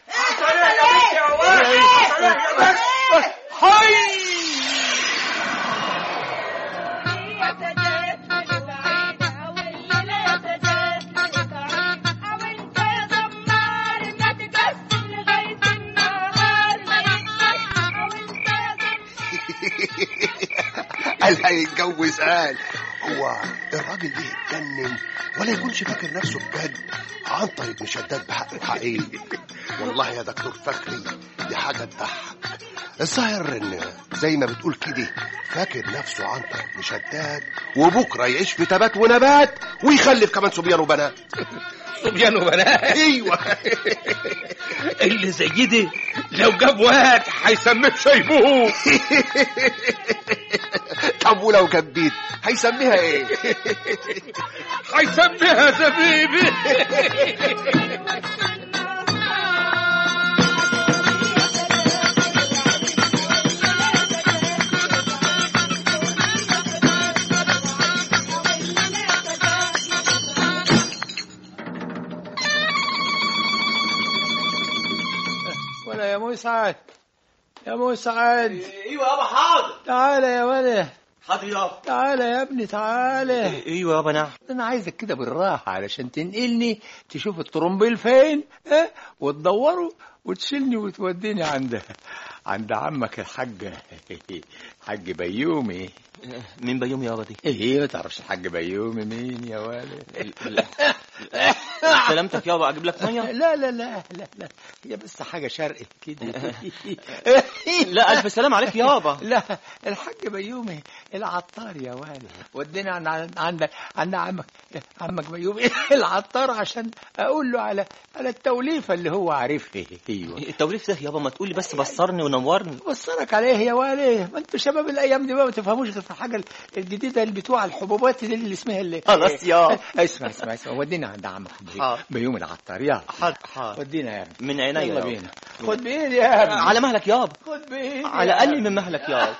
قال هيتجوز قال هو الراجل ده اتجنن ولا يكونش فاكر نفسه بجد عنتر ابن شداد بحق حقيقي والله يا دكتور فخري دي حاجة تضحك الظاهر ان زي ما بتقول كده فاكر نفسه عنتر ابن شداد وبكرة يعيش في تبات ونبات ويخلف كمان صبيان وبنات صبيان وبنات ايوه اللي زي دي لو جاب واد هيسميه شيبوه طب ولو جاب بيت هيسميها ايه هيسميها زبيبي ولا يا مسعد يا مسعد ايوه يابا حاضر تعالى يا ولد حاضر يابا تعالى يا ابني تعالى ايوه يابا نعم انا عايزك كده بالراحه علشان تنقلني تشوف الطرمبيل فين ها وتدوره وتشيلني وتوديني عند عند عمك الحاج حاج بيومي مين بيوم يابا دي ايه ما تعرفش الحاج بيومي مين يا ولد سلامتك يابا اجيب لك ميه لا لا لا لا لا هي بس حاجه شرقي كده لا الف سلام عليك يابا لا الحاج بيومي العطار يا والد ودينا عند عند عند عمك عمك بيومي العطار عشان اقول له على على التوليفه اللي هو عارفها ايوه التوليف ده يابا ما تقولي بس بصرني ونورني بصرك عليه يا والد ما انتوا شباب الايام دي بقى ما تفهموش غير في الحاجه الجديده اللي بتوع الحبوبات دي اللي اسمها اللي خلاص يا اسمع اسمع اسمع ودينا عند عمك حاضر. بيومي العطار يلا حاضر حاضر ودينا يا ابني من عينيا يلا يابا. بينا خد بايدي يا ابني على مهلك يابا خد بايدي على يا اقل من مهلك يابا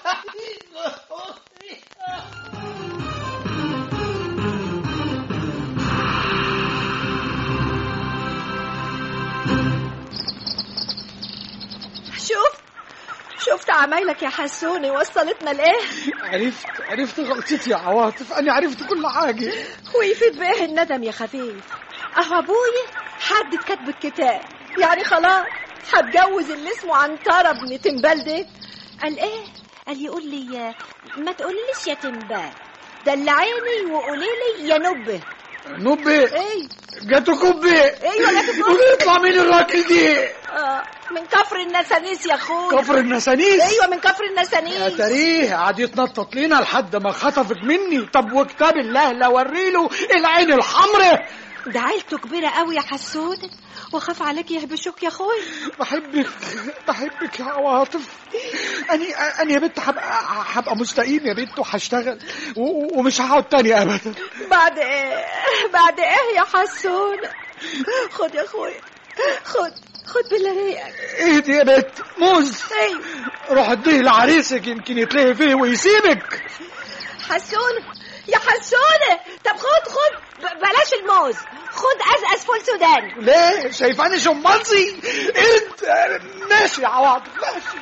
شوف شفت عمايلك يا حسوني وصلتنا لايه عرفت عرفت غلطتي يا عواطف انا عرفت كل حاجه ويفيد بايه الندم يا خفيف اهو ابويا حدد كتب الكتاب يعني خلاص هتجوز اللي اسمه عنترة ابن تنبال ده قال ايه قال يقول لي ما تقوليليش يا تنبال دلعيني وقولي لي يا نبه نبي ايه جاتو كوبي ايوه جاتو كوبي. ويطلع مين الراجل دي آه من كفر النسانيس يا اخويا كفر النسانيس ايوه من كفر يا النسانيس تاريه قعد يتنطط لينا لحد ما خطفك مني طب وكتاب الله لا وريله العين الحمراء ده عيلته كبيرة قوي يا حسودة وخاف عليك يهبشوك يا اخويا بحبك بحبك يا عواطف اني اني يا بنت هبقى هبقى مستقيم يا بنت وهشتغل و- ومش هقعد تاني ابدا بعد ايه بعد ايه يا حسونة خد يا اخويا خد خد بالله ريقك ايه دي يا بنت موز ايوه روح اديه لعريسك يمكن يتلهي فيه ويسيبك حسونة يا حسونة طب خد خد ب- بلاش الموز خد ازقز فول سوداني ليه شايفاني شمانزي قرد ماشي يا عواطف ماشي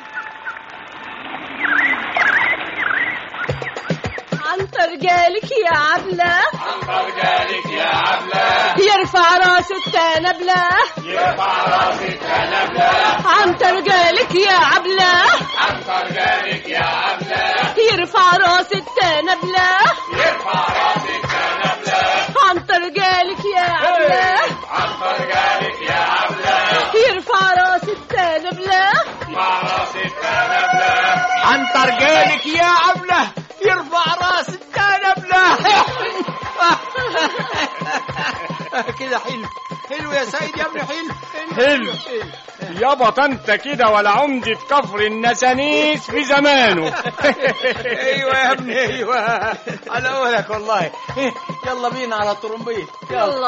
عنتر جالك يا عبلة عنتر جالك يا عبلة يرفع راسه التنبلة يرفع راسك نبلة عنتر جالك يا عبلة عنتر جالك يا عبلة يرفع راس التنبلة يرفع راسك نبلة عنتر جالك يا عبلة عنتر جالك يا عبلة يرفع راس التنبلة مع راسك نبلة عنتر جالك يا عبلة يرفع راس التنبلة كده حلو حلو يا سيد يا ابني حلو حلو يابا انت كده ولا عمدة كفر النسانيس في زمانه ايوه يا ابني ايوه على قولك والله يلا بينا على الطرمبيه يلا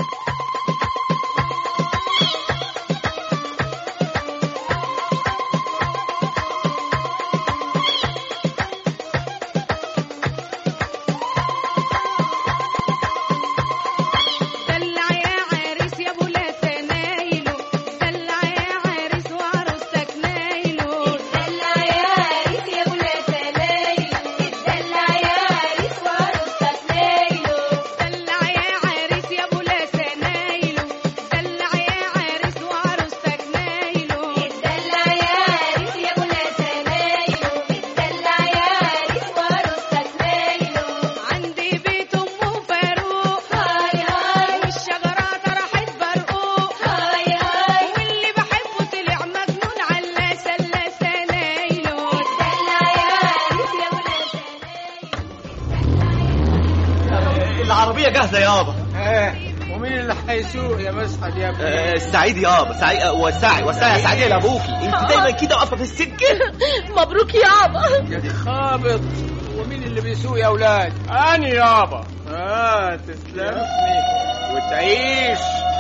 دلع يا عريس يا ابو لا سنايله دلع يا عريس وعروستك نايله دلع يا عريس يا ابو لا سنايله دلع يا عريس وعروستك نايله دلع يا عريس يا ابو لا سنايله دلع يا عريس وعروستك نايله دلع يا عريس يا ابو لا سنايله دلع يا عريس وعروستك نايله عندي بيت ام فاروق هاي هاي والشجرة طرحت برقوق هاي هاي واللي بحبه طلع مجنون على سلاسة نايله دلع يا عريس يا ولاد العربية جاهزة يابا ومين اللي هيسوق يا مسعد يا ابني آه، سعيد يابا سعيد آه، وسعي وسعي يا سعيد لابوكي انت دايما كده واقفه في السكه مبروك يابا يا دي خابط ومين اللي بيسوق يا اولاد اني يابا اه تسلمني وتعيش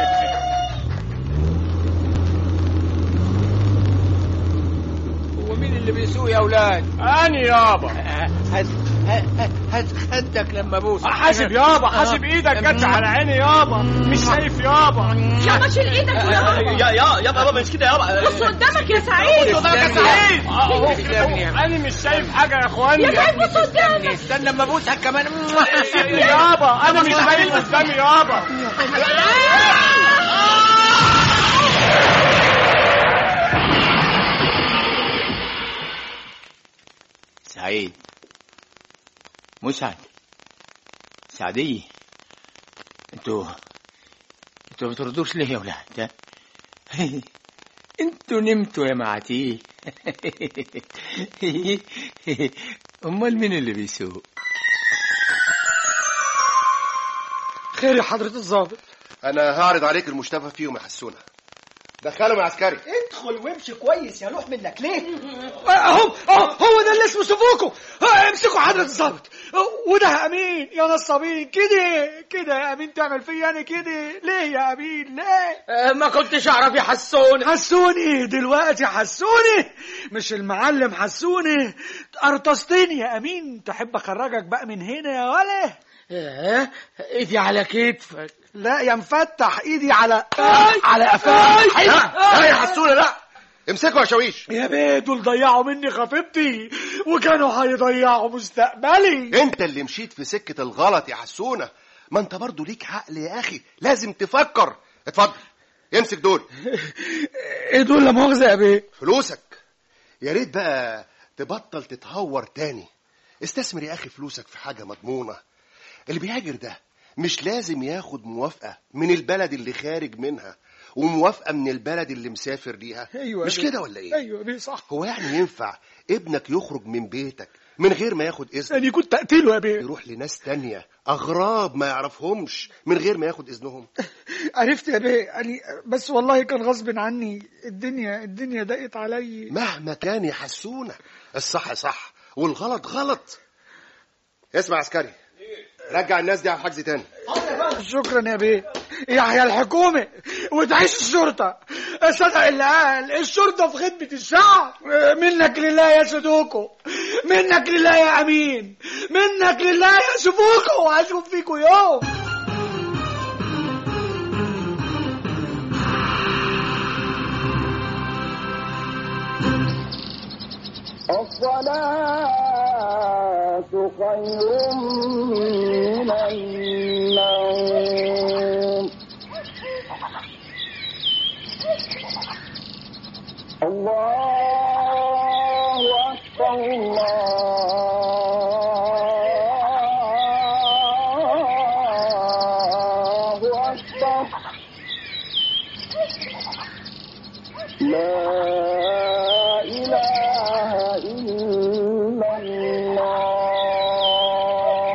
هو مين اللي بيسوق يا اولاد اني يابا هات هات هات خدك لما ابوس حاسب يابا حاسب ايدك جت على عيني يابا مش شايف يابا يابا شيل ايدك يابا يا يا يابا يابا مش كده يابا بص قدامك يا سعيد بص قدامك يا سعيد انا مش شايف حاجه يا اخواني يا سعيد بص قدامك استنى لما ابوسك كمان سيبني يابا انا مش شايف قدامي يابا سعيد مسعد سعدية انتوا انتوا ما بتردوش ليه يا ولاد ها؟ انتوا نمتوا يا معتيه امال مين اللي بيسوق خير يا حضرة الضابط انا هعرض عليك المشتبه فيهم يا حسونه دخلهم يا عسكري ادخل وامشي كويس يا لوح منك ليه اهو اهو هو ده اللي اسمه سفوكو اه، امسكوا حضرة الضابط اه، وده امين يا نصابين كده كده يا امين تعمل فيا انا كده ليه يا امين ليه ما كنتش اعرف يا حسون حسوني دلوقتي حسوني مش المعلم حسوني قرطستني يا امين تحب اخرجك بقى من هنا يا ولا اه ايدي على كتفك لا يا مفتح ايدي على على قفاك لا لا يا حسونه لا امسكوا يا شاويش يا بيه دول ضيعوا مني خطيبتي وكانوا هيضيعوا مستقبلي انت اللي مشيت في سكة الغلط يا حسونة ما انت برضو ليك عقل يا اخي لازم تفكر اتفضل امسك دول ايه دول لا مؤاخذة يا بيه فلوسك يا ريت بقى تبطل تتهور تاني استثمر يا اخي فلوسك في حاجة مضمونة اللي بيهاجر ده مش لازم ياخد موافقة من البلد اللي خارج منها وموافقة من البلد اللي مسافر ليها ايوه مش يا بيه. كده ولا ايه ايوه يا بيه صح هو يعني ينفع ابنك يخرج من بيتك من غير ما ياخد اذن يعني كنت اقتله يا بيه يروح لناس تانية اغراب ما يعرفهمش من غير ما ياخد اذنهم عرفت يا بيه يعني بس والله كان غصب عني الدنيا الدنيا ضاقت علي مهما كان يحسونا الصح صح والغلط غلط اسمع عسكري رجع الناس دي على الحجز تاني شكرا يا بيه يحيى الحكومة وتعيش الشرطة صدق اللي قال الشرطة في خدمة الشعب منك لله يا سدوكو منك لله يا أمين منك لله يا سبوكو وهشوف فيكو يوم الصلاة خير من النوم الله أكبر الله أكبر لا إله إلا الله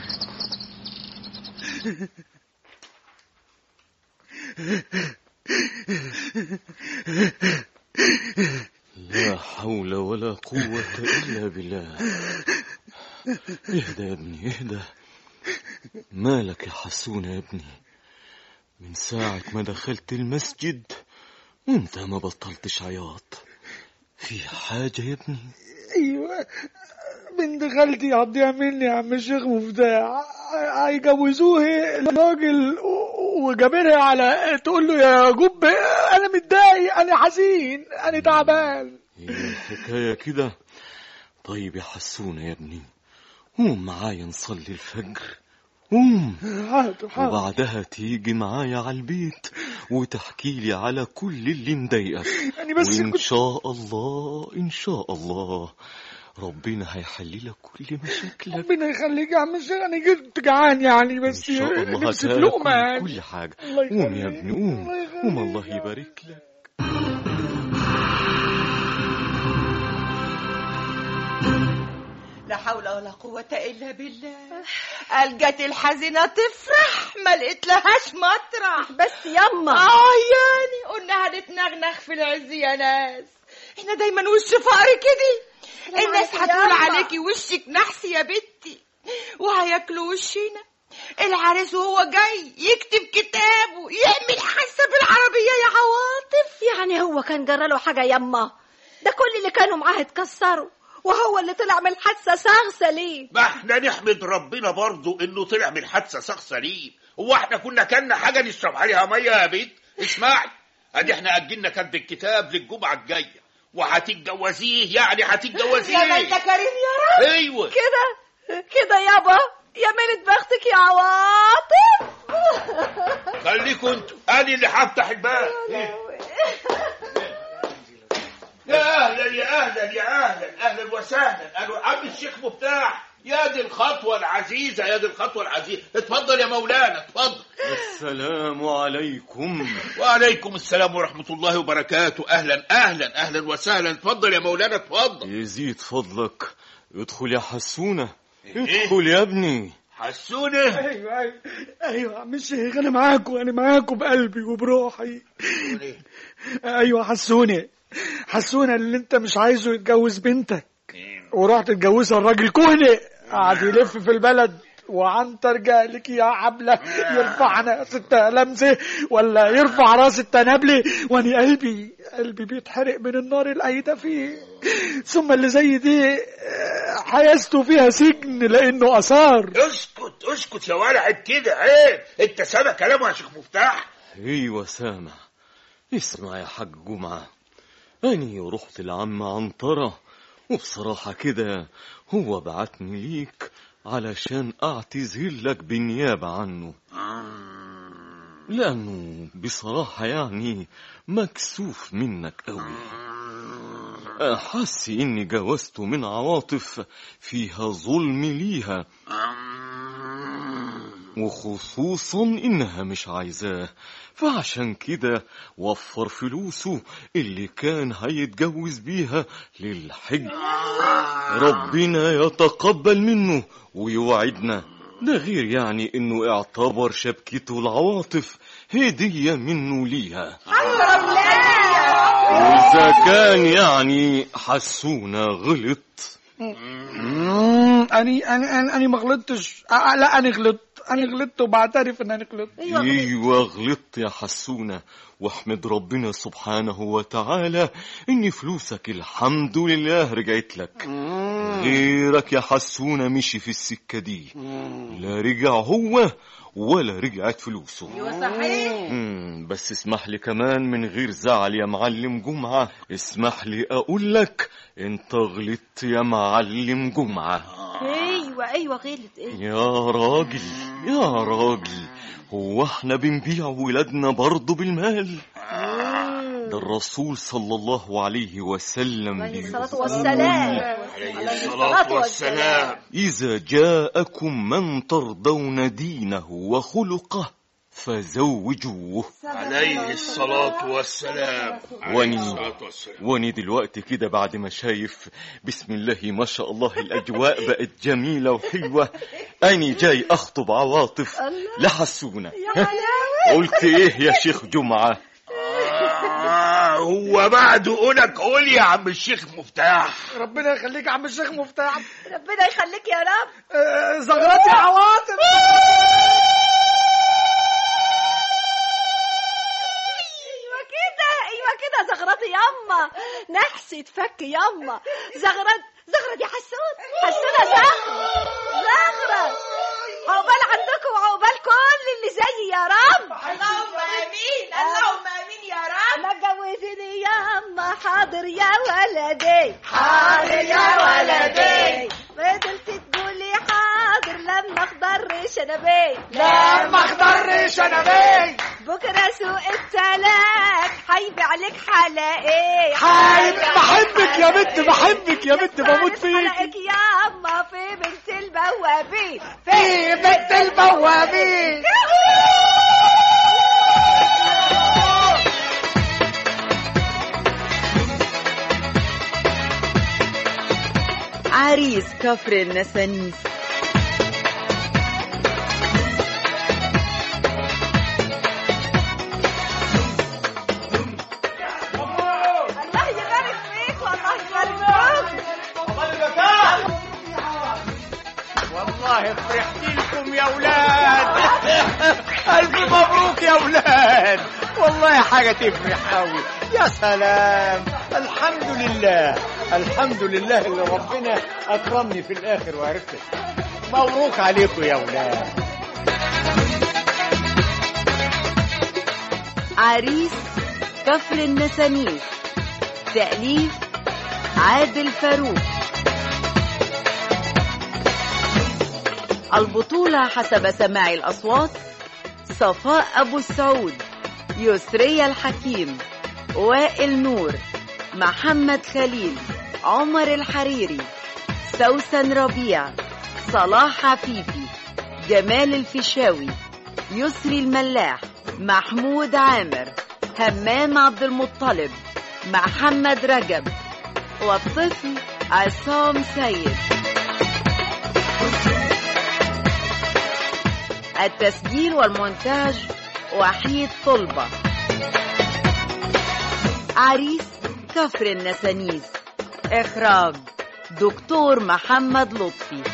لا حول ولا قوة إلا بالله اهدى يا ابني اهدى مالك يا حسون يا ابني من ساعة ما دخلت المسجد وانت ما بطلتش عياط في حاجة يا ابني ايوه بنت خالتي هتضيع مني يا عم الشيخ مفتاح هيجوزوه الراجل و- وجابرها على تقول له يا جب انا متضايق انا حزين انا تعبان هي الحكاية كده طيب يا حسون يا ابني قوم معايا نصلي الفجر قوم حاضر حاضر وبعدها تيجي معايا على البيت وتحكي لي على كل اللي مضايقك يعني بس وإن كنت- شاء الله إن شاء الله ربنا هيحل لك كل مشاكلك ربنا يخليك يا عم الشيخ انا جبت جعان يعني بس إن شاء الله نفسي في هتاكل لقمه يعني كل حاجة الله قوم يا ابني قوم قوم الله يبارك لك لا حول ولا قوة إلا بالله ألقت الحزينة تفرح ما لقيت لهاش مطرح بس يما آه يعني قلنا هنتنغنغ في العز يا ناس احنا دايما وش فقر كده الناس عليكي هتقول ياما. عليكي وشك نحس يا بنتي وهياكلوا وشنا العريس وهو جاي يكتب كتابه يعمل حاسة بالعربية يا عواطف يعني هو كان جراله حاجة يما ده كل اللي كانوا معاه اتكسروا وهو اللي طلع من الحادثة صاغ سليم ما احنا نحمد ربنا برضو انه طلع من الحادثه شخص سليم هو احنا كنا كلنا حاجه نشرب عليها ميه يا بيت اسمعي ادي احنا اجلنا كتب الكتاب للجمعه الجايه وهتتجوزيه يعني هتتجوزيه يا ما انت كريم يا رب ايوه كده كده يابا يا ميلة بختك يا عواطف خليكوا انتوا انا اللي هفتح الباب يا اهلا يا اهلا يا اهلا اهلا وسهلا اهلا عم الشيخ مفتاح يا دي الخطوه العزيزه يا دي الخطوه العزيزه اتفضل يا مولانا اتفضل السلام عليكم وعليكم السلام ورحمه الله وبركاته اهلا اهلا اهلا وسهلا اتفضل يا مولانا اتفضل يزيد فضلك ادخل يا حسونة ادخل يا ابني حسونة ايوه ايوه ايوه يا عم الشيخ انا معاكم انا معاكم بقلبي وبروحي ايوه حسوني حسوني اللي انت مش عايزه يتجوز بنتك ورحت تتجوزها الراجل كهني قعد يلف في البلد وعنتر جالك يا عبلة يرفعنا ست لمزة ولا يرفع راس التنابلة واني قلبي قلبي بيتحرق من النار القايدة فيه ثم اللي زي دي آه، حيزته فيها سجن لانه اثار اسكت اسكت يا ولد كده عيب انت سامع كلامه يا شيخ مفتاح ايوه سامع اسمع يا حاج جمعة أني رحت لعم عنترة وبصراحة كده هو بعتني ليك علشان أعتذر لك بالنيابة عنه لأنه بصراحة يعني مكسوف منك أوي حاسس إني جوزته من عواطف فيها ظلم ليها وخصوصا إنها مش عايزاه فعشان كده وفر فلوسه اللي كان هيتجوز بيها للحج ربنا يتقبل منه ويوعدنا ده غير يعني انه اعتبر شبكته العواطف هدية منه ليها وإذا كان يعني حسونا غلط مم، أني أنا أنا أنا ما غلطتش آه، آه، لا أنا غلطت أنا غلطت وبعترف إن أنا غلطت ايوه غلطت يا حسونة واحمد ربنا سبحانه وتعالى ان فلوسك الحمد لله رجعت لك غيرك يا حسونة مشي في السكة دي لا رجع هو ولا رجعت فلوسه ايوه صحيح مم، بس اسمح لي كمان من غير زعل يا معلم جمعة اسمح لي اقول لك انت غلطت يا معلم جمعة ايوه ايوه غلط ايه يا راجل يا راجل هو احنا بنبيع ولادنا برضه بالمال ده الرسول صلى الله عليه وسلم عليه الصلاة بيقول والسلام عليه الصلاة والسلام إذا جاءكم من ترضون دينه وخلقه فزوجوه عليه الصلاة والسلام عليه واني الصلاة والسلام واني دلوقتي كده بعد ما شايف بسم الله ما شاء الله الأجواء بقت جميلة وحلوة أني جاي أخطب عواطف لحسونة قلت إيه يا شيخ جمعة آه هو بعد قولك قول يا عم الشيخ مفتاح ربنا يخليك يا عم الشيخ مفتاح ربنا يخليك يا رب آه، زغرات يا عواطف ايوه كده ايوه كده زغرتي ياما نحسي تفك ياما زغرت زغرت يا حسون حسونة زغرة زغرة عقبال عندكم وعقبال كل اللي زيي يا رب اللهم امين اللهم امين يا رب ما تجوزيني ياما حاضر يا ولدي حاضر يا ولدي. فضلت تقولي حاضر لما اخضر شنبي لما اخضر شنبي بكره سوق التلاك هيبيع لك حلاقي حايب بحبك يا بنت بحبك يا بنت بموت فيك حلقك يا اما في بنت البوابين في بنت البوابين عريس كفر النسانيس الله يبارك فيك والله يبارك فيك والله فرحت لكم يا ولاد ألف مبروك يا ولاد والله حاجة تفرح أوي يا سلام الحمد لله الحمد لله اللي ربنا أكرمني في الآخر وعرفتك مبروك عليكم يا ولاد عريس كفر النسانيس تأليف عادل فاروق البطولة حسب سماع الأصوات صفاء أبو السعود يسرية الحكيم وائل نور محمد خليل عمر الحريري سوسن ربيع صلاح عفيفي جمال الفيشاوي يسري الملاح محمود عامر همام عبد المطلب محمد رجب والطفل عصام سيد التسجيل والمونتاج وحيد طلبة عريس كفر النسانيس إخراج دكتور محمد لطفي